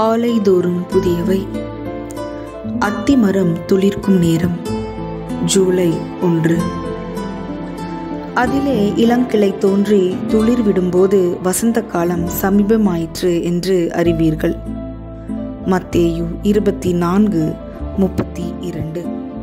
காலைதோறும் புதியவை அத்திமரம் துளிர்க்கும் நேரம் ஜூலை ஒன்று அதிலே இளங்கிளை தோன்றி துளிர் விடும்போது வசந்த காலம் சமீபமாயிற்று என்று அறிவீர்கள் மத்தேயு இருபத்தி நான்கு முப்பத்தி இரண்டு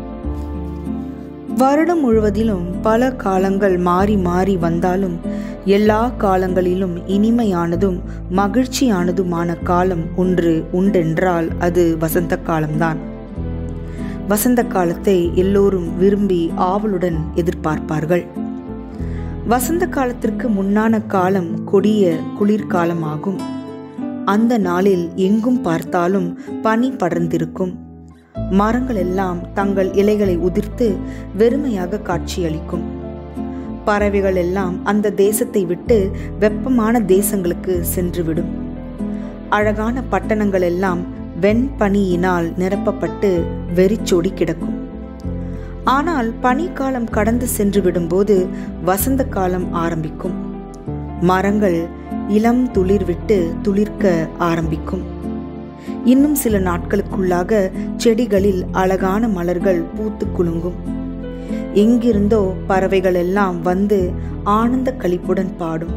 வருடம் முழுவதிலும் பல காலங்கள் மாறி மாறி வந்தாலும் எல்லா காலங்களிலும் இனிமையானதும் மகிழ்ச்சியானதுமான காலம் ஒன்று உண்டென்றால் அது வசந்த காலம்தான் வசந்த காலத்தை எல்லோரும் விரும்பி ஆவலுடன் எதிர்பார்ப்பார்கள் வசந்த காலத்திற்கு முன்னான காலம் கொடிய குளிர்காலமாகும் அந்த நாளில் எங்கும் பார்த்தாலும் பனி படர்ந்திருக்கும் மரங்கள் எல்லாம் தங்கள் இலைகளை உதிர்த்து வெறுமையாக காட்சியளிக்கும் பறவைகள் எல்லாம் அந்த தேசத்தை விட்டு வெப்பமான தேசங்களுக்கு சென்றுவிடும் அழகான பட்டணங்கள் எல்லாம் வெண்பனியினால் நிரப்பப்பட்டு வெறிச்சோடி கிடக்கும் ஆனால் பனிக்காலம் கடந்து சென்று விடும்போது வசந்த காலம் ஆரம்பிக்கும் மரங்கள் இளம் துளிர் விட்டு துளிர்க்க ஆரம்பிக்கும் இன்னும் சில நாட்களுக்குள்ளாக செடிகளில் அழகான மலர்கள் பூத்து குலுங்கும் எங்கிருந்தோ பறவைகள் எல்லாம் வந்து ஆனந்த களிப்புடன் பாடும்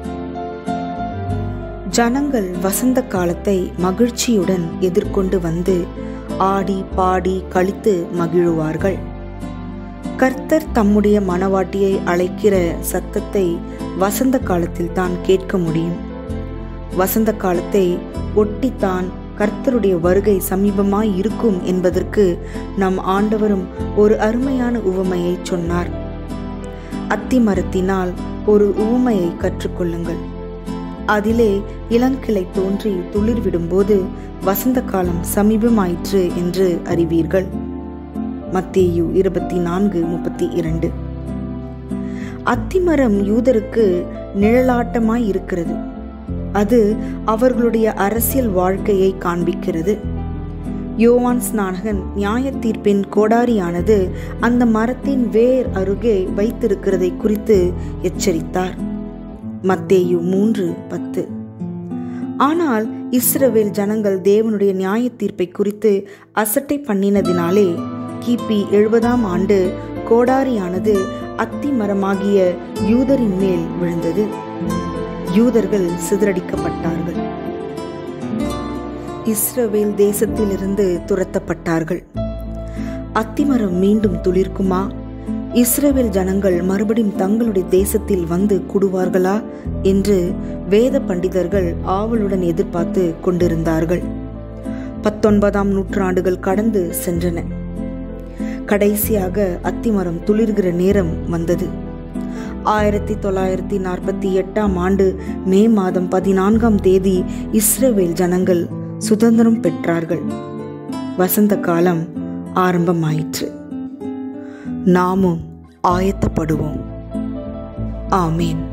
ஜனங்கள் வசந்த காலத்தை மகிழ்ச்சியுடன் எதிர்கொண்டு வந்து ஆடி பாடி கழித்து மகிழுவார்கள் கர்த்தர் தம்முடைய மனவாட்டியை அழைக்கிற சத்தத்தை வசந்த காலத்தில் தான் கேட்க முடியும் வசந்த காலத்தை ஒட்டித்தான் கர்த்தருடைய வருகை சமீபமாய் இருக்கும் என்பதற்கு நம் ஆண்டவரும் ஒரு அருமையான உவமையை சொன்னார் அத்தி மரத்தினால் ஒரு உவமையை கற்றுக்கொள்ளுங்கள் அதிலே இளங்கிளை தோன்றி துளிர் விடும்போது வசந்த காலம் சமீபமாயிற்று என்று அறிவீர்கள் மத்தேயு இருபத்தி நான்கு முப்பத்தி இரண்டு அத்திமரம் யூதருக்கு நிழலாட்டமாய் இருக்கிறது அது அவர்களுடைய அரசியல் வாழ்க்கையை காண்பிக்கிறது யோவான் ஸ்நானகன் நியாய தீர்ப்பின் கோடாரியானது அந்த மரத்தின் வேர் அருகே வைத்திருக்கிறதை குறித்து எச்சரித்தார் மத்தேயு மூன்று பத்து ஆனால் இஸ்ரவேல் ஜனங்கள் தேவனுடைய நியாய தீர்ப்பை குறித்து அசட்டை பண்ணினதினாலே கிபி எழுபதாம் ஆண்டு கோடாரியானது அத்தி மரமாகிய யூதரின் மேல் விழுந்தது யூதர்கள் சிதறடிக்கப்பட்டார்கள் இஸ்ரவேல் தேசத்திலிருந்து துரத்தப்பட்டார்கள் அத்திமரம் மீண்டும் துளிர்க்குமா இஸ்ரவேல் ஜனங்கள் மறுபடியும் தங்களுடைய தேசத்தில் வந்து கூடுவார்களா என்று வேத பண்டிதர்கள் ஆவலுடன் எதிர்பார்த்து கொண்டிருந்தார்கள் பத்தொன்பதாம் நூற்றாண்டுகள் கடந்து சென்றன கடைசியாக அத்திமரம் துளிர்கிற நேரம் வந்தது ஆயிரத்தி தொள்ளாயிரத்தி நாற்பத்தி எட்டாம் ஆண்டு மே மாதம் பதினான்காம் தேதி இஸ்ரவேல் ஜனங்கள் சுதந்திரம் பெற்றார்கள் வசந்த காலம் ஆரம்பமாயிற்று நாமும் ஆயத்தப்படுவோம் ஆமீன்